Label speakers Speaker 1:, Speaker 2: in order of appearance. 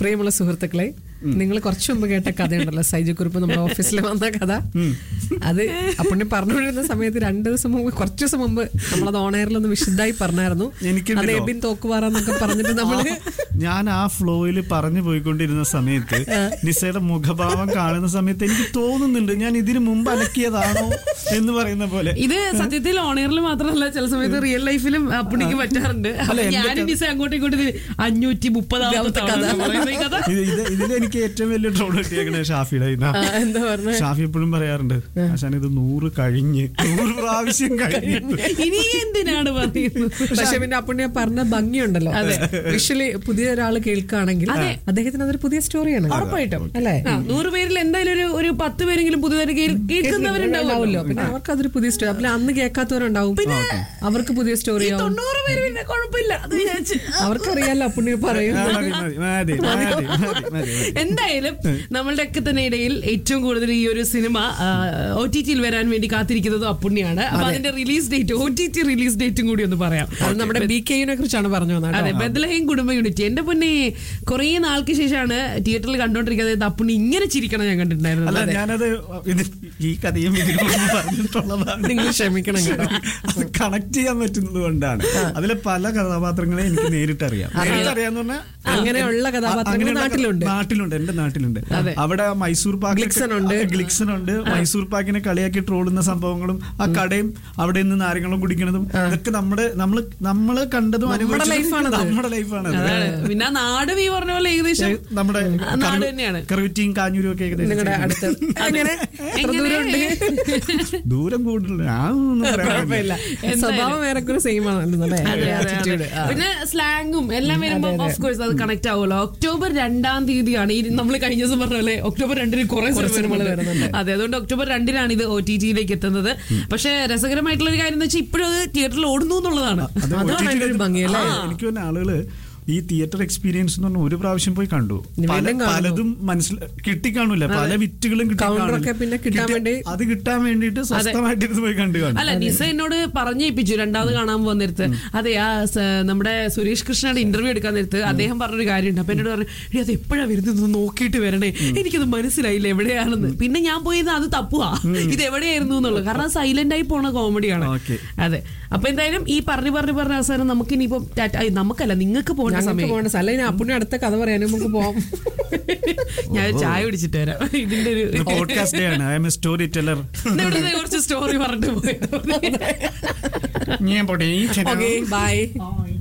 Speaker 1: പ്രിയമുള്ള സുഹൃത്തുക്കളെ നിങ്ങൾ കുറച്ചു മുമ്പ് കേട്ട കഥയുണ്ടല്ലോ സൈജക്കുറിപ്പ് നമ്മുടെ ഓഫീസിൽ വന്ന കഥ അത് അപ്പുണ്ണി പറഞ്ഞുകൊണ്ടിരുന്ന സമയത്ത് രണ്ടു ദിവസം മുമ്പ് കുറച്ചു ദിവസം മുമ്പ് നമ്മളത് ഓണയറിൽ ഒന്ന് വിശുദ്ധായി പറഞ്ഞായിരുന്നു
Speaker 2: എനിക്കുണ്ടല്ലോ.
Speaker 1: അത് എബിൻ തോക്കുവാറെന്നൊക്കെ പറഞ്ഞിട്ട് നമ്മള്
Speaker 2: ഞാൻ ആ ഫ്ലോയിൽ പറഞ്ഞു പോയിക്കൊണ്ടിരുന്ന സമയത്ത് നിസയുടെ മുഖഭാവം കാണുന്ന സമയത്ത് എനിക്ക് തോന്നുന്നുണ്ട് ഞാൻ ഇതിനു മുമ്പ് അലക്കിയതാണോ എന്ന് പറയുന്ന പോലെ
Speaker 3: ഇത് സത്യത്തിൽ ഓണറിൽ മാത്രമല്ല ചില സമയത്ത് റിയൽ ലൈഫിലും അപ്പുണ്ണിക്ക് പറ്റാറുണ്ട്
Speaker 2: അല്ല, എന്റെ
Speaker 3: ഞാനും
Speaker 2: കഥ-
Speaker 3: ഡിസ അങ്ങോട്ടും ഇങ്ങോട്ടും ഇത് അഞ്ഞൂറ്റി മുപ്പതാമത്തെ
Speaker 1: കഥ.
Speaker 3: കഥ
Speaker 2: ഇത് ഇത് ഇതിൽ എനിക്ക് ഏറ്റവും വലിയ ട്രോൾ കിട്ടിയേക്കണേ ഷാഫിയുടെ ഇതാ.
Speaker 1: ആ, എന്താ പറഞ്ഞ
Speaker 2: ഷാഫി എപ്പോഴും പറയാറുണ്ട് ആശാൻ ഇത് നൂറ് കഴിഞ്ഞ് നൂറ് പ്രാവശ്യം കഴിഞ്ഞ്
Speaker 3: ഇനി എന്തിനാണ് പറയുന്നത്
Speaker 1: പക്ഷെ പിന്നെ അപ്പുണ്ണി പറഞ്ഞ ഭംഗിയുണ്ടല്ലോ വിഷ്വലി പുതിയ ഒരാൾ കേൾക്കുകയാണെങ്കിൽ അദ്ദേഹത്തിന് അതൊരു പുതിയ സ്റ്റോറിയാണ്
Speaker 3: ഉറപ്പായിട്ടും
Speaker 1: അല്ലേ
Speaker 3: ആ, നൂറ് പേരിൽ എന്തായാലും ഒരു ഒരു പത്ത് പേരെങ്കിലും പുതുതായിട്ട് കേൾ- കേൾക്കുന്നവരുണ്ടാവുമല്ലോ
Speaker 1: ഉണ്ടാവുമല്ലോ പിന്നെ അവർക്ക് അതൊരു പുതിയ സ്റ്റോറി പിന്നെ അന്ന് കേൾക്കാത്തവരുണ്ടാവും അവർക്ക് പുതിയ സ്റ്റോറി ആവും
Speaker 3: തൊണ്ണൂറ് പേര് പിന്നെ കുഴപ്പമില്ല അത് വിചാരിച്ച്
Speaker 1: അവർക്കറിയാലോ അപ്പുണ്ണി പറയും
Speaker 2: ആ, മതി, മതി, മതി, മതി, മതി, മതി, മതി.
Speaker 3: എന്തായാലും നമ്മളുടെ ഒക്കെ തന്നെ ഇടയിൽ ഏറ്റവും കൂടുതൽ ഈ ഒരു സിനിമ ഒ ടി ടിയിൽ വരാൻ വേണ്ടി കാത്തിരിക്കുന്നത് അപ്പുണ്ണിയാണ് അപ്പൊ അതിന്റെ release date O T T release ഡേറ്റും കൂടി ഒന്ന് പറയാം
Speaker 1: അത് നമ്മുടെ ബി കെയുനെ കുറിച്ചാണ് പറഞ്ഞു വന്നത്
Speaker 3: അതെ ബദലഹീം കുടുംബ യൂണിറ്റ് എന്റെ പൊന്നെ കുറേ നാൾക്ക് ശേഷമാണ് തിയേറ്ററിൽ കണ്ടോണ്ടിരിക്കുന്നത് അപ്പുണ്ണി ഇങ്ങനെ ചിരിക്കണം ഞാൻ
Speaker 2: അല്ല
Speaker 3: കണ്ടിട്ടുണ്ടായിരുന്നത്
Speaker 2: ഞാനത് ഇത് ഈ കഥയും ഇതിനു മുമ്പ് പറഞ്ഞിട്ടുള്ളതാണ്
Speaker 1: നിങ്ങൾ ക്ഷമിക്കണം കേട്ടോ
Speaker 2: അത് കണക്ട് ചെയ്യാൻ പറ്റുന്നത് കൊണ്ടാണ് അതിലെ പല കഥാപാത്രങ്ങളെ എനിക്ക് നേരിട്ട് അറിയാം നേരിട്ട് അറിയാന്ന് പറഞ്ഞാൽ
Speaker 1: അങ്ങനെയുള്ള കഥാപാത്രങ്ങൾ
Speaker 2: അങ്ങനെയുള്ള
Speaker 1: നാട്ടിലുണ്ട്.
Speaker 2: നാട്ടിലുണ്ട് എന്റെ നാട്ടിലുണ്ട് അവിടെ മൈസൂർ പാക്ക്
Speaker 1: ഗ്ലിക്സൺ ഉണ്ട്.
Speaker 2: ഗ്ലിക്സൺ ഉണ്ട് മൈസൂർ പാക്കിനെ കളിയാക്കി ട്രോളുന്ന സംഭവങ്ങളും ആ കടയും അവിടെ നിന്ന് നാരങ്ങളും കുടിക്കുന്നതും ഇതൊക്കെ നമ്മുടെ നമ്മള് നമ്മള് കണ്ടതും അനുഭവിച്ചതും
Speaker 1: ലൈഫാണത്.
Speaker 2: നമ്മുടെ ലൈഫാണ്
Speaker 3: അതാണ് പിന്നെ ആ നാട് നീ പറഞ്ഞ പോലെ ഏകദേശം
Speaker 2: നമ്മുടെ
Speaker 3: ആ നാട് തന്നെയാണ്
Speaker 2: കറുറ്റിയും കാഞ്ഞൂരും ഒക്കെ ഏകദേശം
Speaker 1: നിങ്ങളുടെ അടുത്ത് അങ്ങനെ എത്ര ദൂരമുണ്ട്
Speaker 2: ദൂരം കൂടുതൽ ഞാൻ ഒന്നും പറയാൻ
Speaker 1: കുഴപ്പമില്ല
Speaker 3: എന്തായാലും.
Speaker 1: സ്വഭാവം ഏറെക്കുറെ സെയിം ആണല്ലോ അല്ലേ
Speaker 3: അതെ, അതെ, അതെ.
Speaker 1: ആറ്റിറ്റ്യൂഡ്
Speaker 3: പിന്നെ സ്ലാങ്ങും എല്ലാം വരുമ്പോ ഓഫ് കോഴ്സ് അത് കണക്ട് ആവുമല്ലോ ഒക്ടോബർ രണ്ടാം തീയതിയാണ് ഈ നമ്മൾ കഴിഞ്ഞ ദിവസം പറഞ്ഞ പോലെ ഒക്ടോബർ രണ്ടിന് കുറെ സിനിമകൾ വരുന്നുണ്ട് അതെ അതുകൊണ്ട് ഒക്ടോബർ രണ്ടിനാണ് ഇത് ഒ ടി ടിയിലേക്ക് എത്തുന്നത് പക്ഷെ രസകരമായിട്ടുള്ള ഒരു കാര്യം എന്ന് വെച്ചാൽ ഇപ്പോഴും അത് തിയേറ്ററിൽ ഓടുന്നു എന്നുള്ളതാണ്
Speaker 2: അത്
Speaker 1: അതാണ്
Speaker 2: OTT
Speaker 1: അതിന്റെ ഒരു ഭംഗി, അല്ലേ?
Speaker 2: ആ, എനിക്ക് തോന്നുന്ന ആളുകള് ഈ തിയേറ്റർ എക്സ്പീരിയൻസ് എന്ന് പറഞ്ഞാൽ ഒരു പ്രാവശ്യം പോയി കണ്ടു
Speaker 1: ഇനി
Speaker 2: പല
Speaker 1: വീണ്ടും കാണുന്നു.
Speaker 2: പലതും മനസ്സിൽ കിട്ടിക്കാണൂല പല വിറ്റുകളും കിട്ടി
Speaker 1: Counter
Speaker 2: കാണില്ല.
Speaker 1: ഒക്കെ പിന്നെ കിട്ടാൻ
Speaker 2: കിട്ടിയ-
Speaker 1: വേണ്ടി-
Speaker 2: അത് കിട്ടാൻ വേണ്ടിയിട്ട് സ്വസ്ഥമായിട്ടിരുന്ന് പോയി കണ്ടു കാണും
Speaker 3: അല്ല നിസ എന്നോട് പറഞ്ഞേപ്പിച്ചു രണ്ടാമത് കാണാൻ പോകുന്ന നേരത്ത് അതെ ആ സ- നമ്മുടെ സുരേഷ് കൃഷ്ണയുടെ ഇന്റർവ്യൂ എടുക്കാൻ നേരത്ത് അദ്ദേഹം പറഞ്ഞൊരു കാര്യമുണ്ട് അപ്പൊ എന്നോട് പറഞ്ഞു "എടീ, അത് എപ്പോഴാ വരുന്നത് നോക്കിയിട്ട് വരണേ എനിക്കത് മനസ്സിലായില്ല എവിടെയാണെന്ന് പിന്നെ ഞാൻ പോയത് അത് തപ്പുവാ ഇത് എവിടെയായിരുന്നു എന്നുള്ളത് കാരണം സൈലന്റ് ആയി പോണ കോമഡിയാണ്
Speaker 2: Okay.
Speaker 3: അതെ അപ്പൊ എന്തായാലും ഈ പറഞ്ഞു പറഞ്ഞു പറഞ്ഞ അവസാനം നമുക്ക് ഇനിയിപ്പം ടാറ്റ- ഐ, നമുക്കല്ല നിങ്ങൾക്ക് പോകേണ്ട
Speaker 1: ഞങ്ങൾക്ക്
Speaker 3: സമയം
Speaker 1: പോകണ്ട സ്ഥലം ഇനി അപ്പുണ്ണി അടുത്ത കഥ പറയാനും നമുക്ക് പോവാം
Speaker 3: ഞാൻ ചായ കുടിച്ചിട്ട് വരാം ഇതിന്റെ ഒരു
Speaker 2: പോഡ്കാസ്റ്റ് ആണ് I M A storyteller
Speaker 3: ഇവിടുത്തെ കുറച്ച് സ്റ്റോറി പറഞ്ഞിട്ട് പോയത്
Speaker 2: ഞാൻ പോട്ടെ
Speaker 1: ഓക്കെ ബൈ
Speaker 2: ആ,